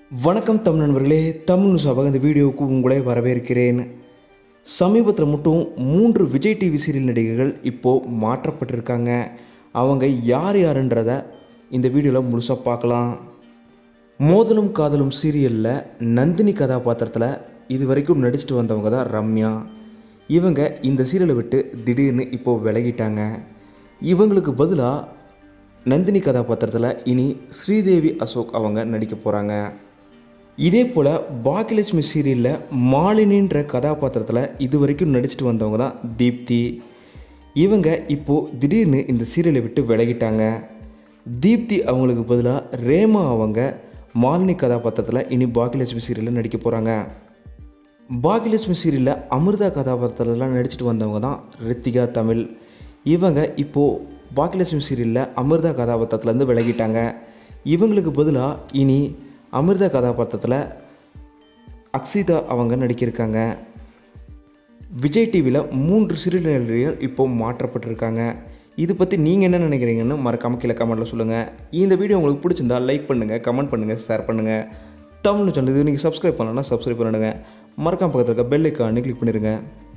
வணக்கம் தமிழ் நண்பர்களே தமிழ் நியூஸாக இந்த வீடியோவுக்கு உங்களை வரவேற்கிறேன் சமீபத்தில் மட்டும் மூன்று விஜய் டிவி சீரியல் நடிகைகள் இப்போது மாற்றப்பட்டிருக்காங்க அவங்க யார் யாருன்றத இந்த வீடியோவில் முழுசாக பார்க்கலாம் மோதலும் காதலும் சீரியலில் நந்தினி கதாபாத்திரத்தில் இது வரைக்கும் நடிச்சிட்டு வந்தவங்க தான் ரம்யா இவங்க இந்த சீரியலை விட்டு திடீர்னு இப்போது விலகிட்டாங்க இவங்களுக்கு பதிலாக நந்தினி கதாபாத்திரத்தில் இனி ஸ்ரீதேவி அசோக் அவங்க நடிக்க போகிறாங்க இதே போல் பாக்கியலட்சுமி சீரியலில் மாலினின்ற கதாபாத்திரத்தில் இது வரைக்கும் நடிச்சிட்டு வந்தவங்க தான் தீப்தி இவங்க இப்போது திடீர்னு இந்த சீரியலை விட்டு விலகிட்டாங்க தீப்தி அவங்களுக்கு பதிலாக ரேமா அவங்க மாலினி கதாபாத்திரத்தில் இனி பாக்கியலட்சுமி சீரியலில் நடிக்க போகிறாங்க பாக்கியலட்சுமி சீரியலில் அமிர்தா கதாபாத்திரத்தில் நடிச்சிட்டு வந்தவங்க தான் ரித்திகா தமிழ் இவங்க இப்போது பாக்கியலட்சுமி சீரியலில் அமிர்தா கதாபாத்திரத்துலேருந்து விலகிட்டாங்க இவங்களுக்கு பதிலாக இனி அமிர்தா கதாபாத்திரத்தில் அக்ஷிதா அவங்க நடிக்கிருக்காங்க விஜய் டிவியில் மூன்று சீரியல் நடிகர்கள் இப்போ மாற்றப்பட்டிருக்காங்க இது பற்றி நீங்கள் என்ன நினைக்கிறீங்கன்னு மறக்காம கீழே கமெண்ட்டில் சொல்லுங்கள் இந்த வீடியோ உங்களுக்கு பிடிச்சிருந்தா லைக் பண்ணுங்கள் கமெண்ட் பண்ணுங்கள் ஷேர் பண்ணுங்கள் தமிழ் சேனல் இது நீங்கள் சப்ஸ்கிரைப் பண்ணலன்னா சப்ஸ்கிரைப் பண்ணிடுங்க மறக்காம பக்கத்தில் இருக்க பெல் ஐக்கானே கிளிக் பண்ணிடுங்க